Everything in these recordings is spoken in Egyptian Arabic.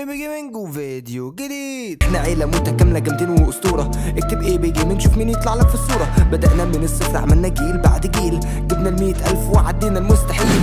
ايبي جيمنج وفيديو جديد احنا عيلة متكاملة جامدين واسطورة اكتب ايبي جيمنج شوف مين يطلع لك في الصورة بدأنا من الصفر عملنا جيل بعد جيل جبنا المية ألف وعدينا المستحيل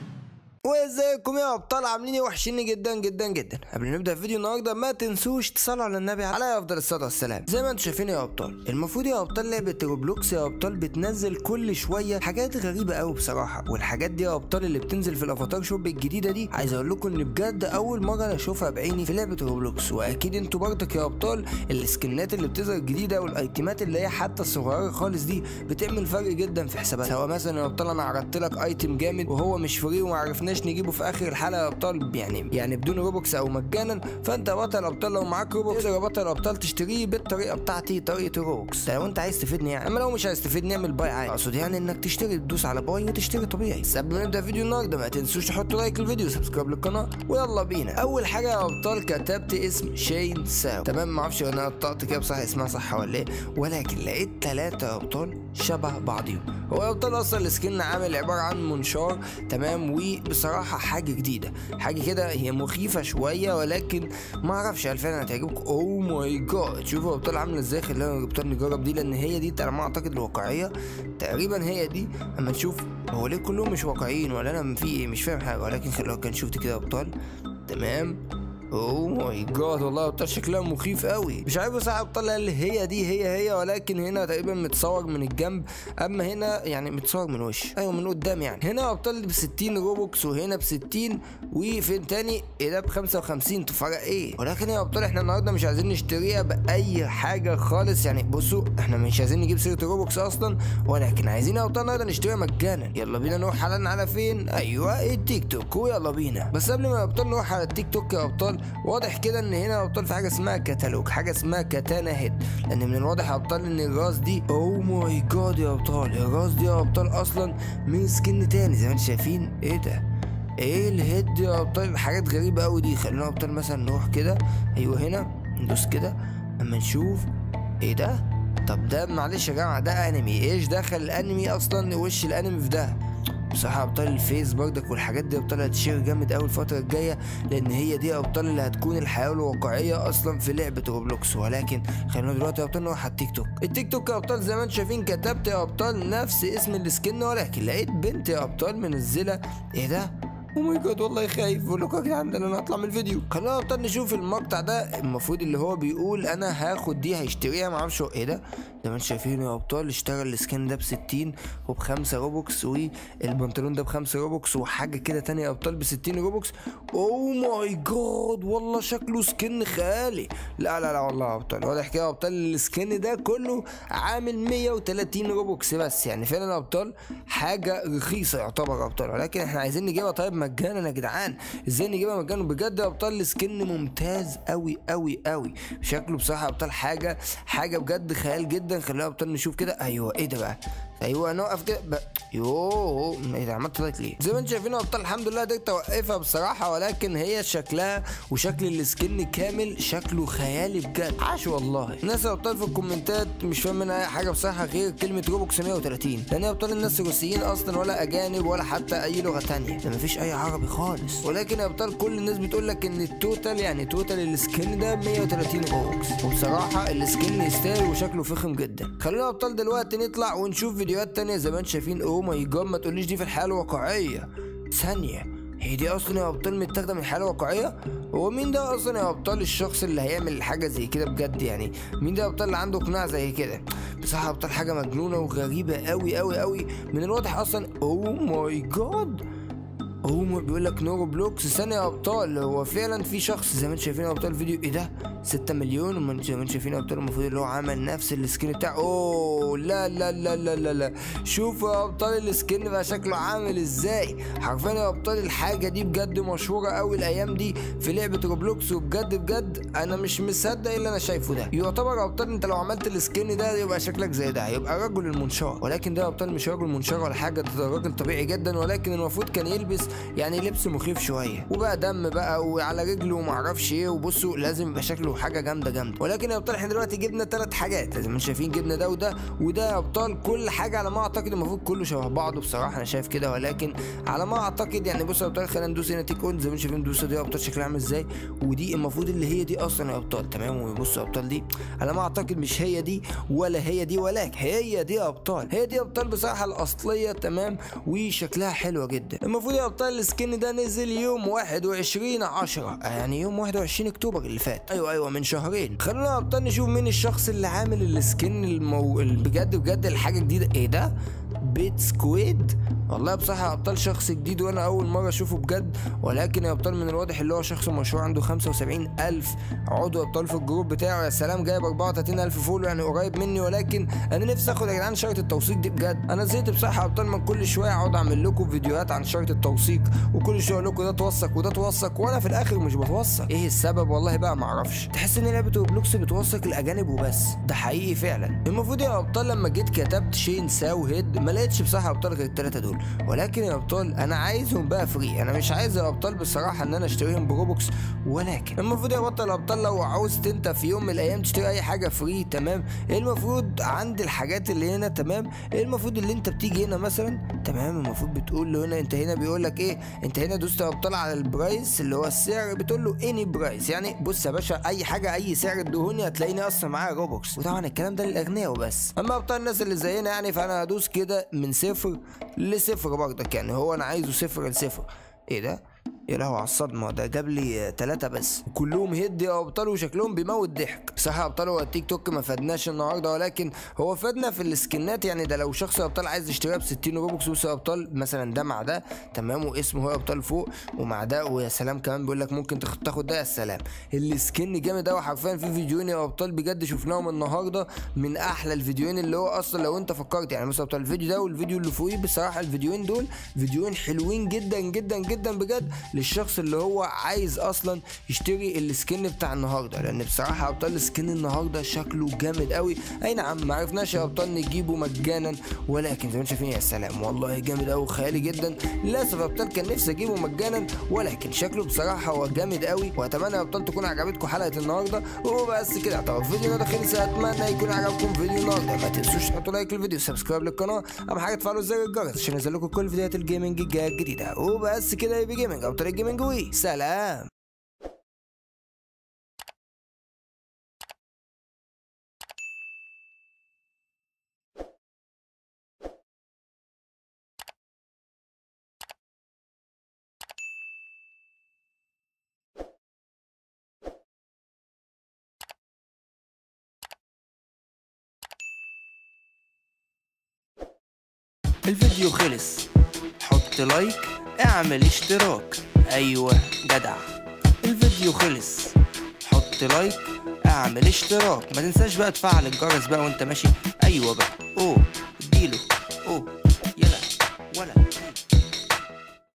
وازيكم يا ابطال عاملين ايه وحشيني جدا جدا جدا قبل ما نبدا فيديو النهارده ما تنسوش تصلوا على النبي عليه افضل الصلاه والسلام زي ما انتم شايفين يا ابطال المفروض يا ابطال لعبه روبلوكس يا ابطال بتنزل كل شويه حاجات غريبه قوي بصراحه والحاجات دي يا ابطال اللي بتنزل في الافاتار شوب الجديده دي عايز اقول لكم ان بجد اول مره انا اشوفها بعيني في لعبه روبلوكس واكيد انتوا برضك يا ابطال السكنات اللي بتظهر الجديده والايتمات اللي هي حتى الصغيره خالص دي بتعمل فرق جدا في حساباتها سواء مثلا يا ابطال انا عرضت لك ايتم جامد وهو مش فري وما عرفناش نجيبه في اخر الحلقه يا ابطال يعني يعني بدون روبوكس او مجانا فانت يا بطل ابطال لو معاك روبوكس تقدر يا بطل ابطال تشتريه بالطريقه بتاعتي طريقه الروبوكس ده لو انت عايز تفيدني يعني اما لو مش عايز تفيدني اعمل باي عادي اقصد يعني انك تشتري تدوس على باي وتشتري طبيعي بس قبل ما نبدا فيديو النهارده ما تنسوش تحطوا لايك للفيديو وسبسكرايب للقناه ويلا بينا اول حاجه يا ابطال كتبت اسم شين ساو تمام ما اعرفش انا نطقت كده بصح اسمها صح ولا ايه ولكن لقيت ثلاثه يا ابطال شبه بعضيهم هو يا ابطال اصلا السكن عامل عباره عن منشار تمام وبصراحه حاجه جديده حاجه كده هي مخيفه شويه ولكن ما اعرفش هل فعلا هتعجبكم اوه ماي جاد شوفوا يا ابطال عامله ازاي خلينا يا ابطال نجرب دي لان هي دي على ما اعتقد الواقعيه تقريبا هي دي اما نشوف هو ليه كلهم مش واقعيين ولا انا في ايه مش فاهم حاجه ولكن خلونا كان شفت كده يا ابطال تمام اوه ماي جاد والله ابطال شكلها مخيف قوي مش عارف صح ابطال هل هي دي هي هي ولكن هنا تقريبا متصور من الجنب اما هنا يعني متصور من وش ايوه من قدام يعني هنا ابطال ب 60 روبوكس وهنا ب 60 وفين تاني ايه ده ب 55 تفرق ايه ولكن يا ابطال احنا النهارده مش عايزين نشتريها باي حاجه خالص يعني بصوا احنا مش عايزين نجيب سيره روبوكس اصلا ولكن عايزين يا ابطال النهارده نشتريها مجانا يلا بينا نروح حالا على فين ايوه التيك توك ويلا بينا بس قبل ما يا ابطال نروح على التيك توك يا ابطال واضح كده ان هنا يا ابطال في حاجه اسمها كتالوج حاجه اسمها كاتانا هيد لان من الواضح يا ابطال ان الراس دي اوه ماي جاد يا ابطال الراس دي يا ابطال اصلا من سكن تاني زي ما انتم شايفين ايه ده ايه الهيد يا ابطال حاجات غريبه قوي دي خلينا يا ابطال مثلا نروح كده ايوه هنا ندوس كده اما نشوف ايه ده طب ده معلش يا جماعه ده انمي ايش دخل الانمي اصلا وش الانمي في ده بصراحة أبطال الفيس برضك والحاجات دي أبطال هتشير جامد أوي الفترة الجاية لأن هي دي أبطال اللي هتكون الحياة الواقعية أصلا في لعبة روبلوكس ولكن خلينا دلوقتي يا أبطال نروح على التيك توك التيك توك يا أبطال زي ما أنتم شايفين كتبت يا أبطال نفس اسم السكن ولكن لقيت بنت يا أبطال منزلة إيه ده؟ او ماي جاد والله خايف بقول لكم يا جدعان ده انا هطلع من الفيديو خلينا ابطال نشوف المقطع ده المفروض اللي هو بيقول انا هاخد دي هيشتريها ما اعرفش ايه ده زي ما انتم شايفين يا ابطال اشترى السكين ده ب 60 وب 5 روبوكس والبنطلون ده ب 5 روبوكس وحاجه كده تانية يا ابطال ب 60 روبوكس اوه ماي جاد والله شكله سكن خيالي لا لا لا والله يا ابطال واضح كده يا ابطال السكن ده كله عامل 130 روبوكس بس يعني فعلا يا ابطال حاجه رخيصه يعتبر يا ابطال ولكن احنا عايزين نجيبها طيب مجانا يا جدعان ازاي نجيبها مجانا بجد يا ابطال السكن ممتاز قوي قوي قوي شكله بصراحه يا ابطال حاجه حاجه بجد خيال جدا خلينا يا ابطال نشوف كده ايوه ايه ده بقى ايوه نوقف كده ب... يوه ايه ده عملت لايك ليه زي ما انتم شايفين يا ابطال الحمد لله قدرت اوقفها بصراحه ولكن هي شكلها وشكل السكن كامل شكله خيالي بجد عاش والله الناس يا ابطال في الكومنتات مش فاهم منها اي حاجه بصراحه غير كلمه روبوكس 130 لان يا ابطال الناس روسيين اصلا ولا اجانب ولا حتى اي لغه تانية ده مفيش اي عربي خالص ولكن يا ابطال كل الناس بتقول لك ان التوتال يعني توتال السكن ده 130 روبوكس وبصراحه السكن يستاهل وشكله فخم جدا خلينا يا ابطال دلوقتي نطلع ونشوف فيديوهات تانية زي ما انتم شايفين اوه ماي جاد ما تقوليش دي في الحياه الواقعيه ثانيه هي دي اصلا يا ابطال متاخده من الحياه الواقعيه هو مين ده اصلا يا ابطال الشخص اللي هيعمل حاجه زي كده بجد يعني مين ده يا ابطال اللي عنده قناع زي كده بصراحه يا ابطال حاجه مجنونه وغريبه قوي قوي قوي من الواضح اصلا اوه ماي جاد هو بيقول لك نورو بلوكس ثانية يا ابطال هو فعلا في شخص زي ما انتم شايفين يا ابطال الفيديو ايه ده 6 مليون زي ما انتم شايفين يا ابطال المفروض اللي هو عمل نفس السكين بتاعه اوه لا لا لا لا لا لا شوفوا يا ابطال السكين بقى شكله عامل ازاي حرفيا يا ابطال الحاجة دي بجد مشهورة قوي الايام دي في لعبة روبلوكس وبجد بجد انا مش مصدق اللي انا شايفه ده يعتبر يا ابطال انت لو عملت السكين ده يبقى شكلك زي ده هيبقى رجل المنشار ولكن ده يا ابطال مش رجل منشار ولا حاجة ده راجل طبيعي جدا ولكن المفروض كان يلبس يعني لبس مخيف شويه وبقى دم بقى وعلى رجله ومعرفش ايه وبصوا لازم يبقى شكله حاجه جامده جامده ولكن يا ابطال احنا دلوقتي جبنا ثلاث حاجات زي ما انتم شايفين جبنا ده وده وده يا ابطال كل حاجه على ما اعتقد المفروض كله شبه بعضه بصراحه انا شايف كده ولكن على ما اعتقد يعني بصوا يا ابطال خلينا ندوس هنا تيك اون زي ما انتم شايفين ندوس دي يا ابطال شكلها عامل ازاي ودي المفروض اللي هي دي اصلا يا ابطال تمام وبصوا يا ابطال دي على ما اعتقد مش هي دي ولا هي دي ولكن هي دي يا ابطال هي دي يا ابطال بصراحه الاصليه تمام وشكلها حلوه جدا المفروض يا ابطال السكن ده نزل يوم 21 10 يعني يوم 21 اكتوبر اللي فات ايوه ايوه من شهرين خلونا يا ابطال نشوف مين الشخص اللي عامل السكن المو... بجد بجد الحاجه جديده ايه ده بيت سكويد والله بصراحة يا ابطال شخص جديد وانا اول مرة اشوفه بجد ولكن يا ابطال من الواضح اللي هو شخص مشهور عنده 75 الف عضو يا ابطال في الجروب بتاعه يا سلام جايب 34 الف فولو يعني قريب مني ولكن انا نفسي اخد يا جدعان شرط التوثيق دي بجد انا زهقت بصراحة يا ابطال من كل شوية اقعد اعمل لكم فيديوهات عن شرط التوثيق وكل شوية اقول لكم ده توثق وده توثق وانا في الاخر مش بتوثق ايه السبب والله بقى معرفش تحس ان لعبة روبلوكس بتوثق الاجانب وبس ده حقيقي فعلا المفروض يا ابطال لما جيت كتبت شين ساو هيد ما لقيتش بصراحة يا ابطال غير الثلاثة دول ولكن يا ابطال انا عايزهم بقى فري انا مش عايز يا ابطال بصراحه ان انا اشتريهم بروبوكس ولكن المفروض يا بطل ابطال لو عاوزت انت في يوم من الايام تشتري اي حاجه فري تمام ايه المفروض عند الحاجات اللي هنا تمام ايه المفروض اللي انت بتيجي هنا مثلا تمام المفروض بتقول له هنا انت هنا بيقول لك ايه انت هنا دوست يا ابطال على البرايس اللي هو السعر بتقول له اني برايس يعني بص يا باشا اي حاجه اي سعر ادهوني هتلاقيني اصلا معايا روبوكس وطبعا الكلام ده للاغنياء وبس اما ابطال الناس اللي زينا يعني فانا هدوس كده من صفر لصفر برضك يعني هو انا عايزه صفر لصفر ايه ده يا لهوي على الصدمة ده جاب لي ثلاثة بس كلهم هيد يا ابطال وشكلهم بيموت ضحك صح يا ابطال هو التيك توك ما فادناش النهارده ولكن هو فادنا في السكنات يعني ده لو شخص يا ابطال عايز يشتريها ب 60 روبوكس بص يا ابطال مثلا ده مع ده تمام واسمه هو يا ابطال فوق ومع ده ويا سلام كمان بيقول لك ممكن تاخد ده يا سلام السكن جامد قوي حرفيا في فيديوهين يا ابطال بجد شفناهم النهارده من احلى الفيديوهين اللي هو اصلا لو انت فكرت يعني مثلا ابطال الفيديو ده والفيديو اللي فوقيه بصراحه الفيديوهين دول فيديوهين حلوين جدا جدا جدا بجد للشخص اللي هو عايز اصلا يشتري السكن بتاع النهارده لان بصراحه ابطال السكن النهارده شكله جامد قوي اي نعم ما عرفناش يا ابطال نجيبه مجانا ولكن زي ما انتم شايفين يا سلام والله جامد قوي خيالي جدا للاسف يا ابطال كان نفسي اجيبه مجانا ولكن شكله بصراحه هو جامد قوي واتمنى يا ابطال تكون عجبتكم حلقه النهارده وبس كده طب الفيديو ده خلص اتمنى يكون عجبكم فيديو النهارده ما تنسوش تحطوا لايك للفيديو وسبسكرايب للقناه اهم حاجه تفعلوا زر الجرس عشان ينزل لكم كل فيديوهات الجيمنج الجديده وبس كده يبقى جيمنج ابطال الجيمنج وي سلام الفيديو خلص حط لايك اعمل اشتراك ايوه جدع الفيديو خلص حط لايك اعمل اشتراك ما تنساش بقى تفعل الجرس بقى وانت ماشي ايوه بقى اوه اديله اوه يلا ولا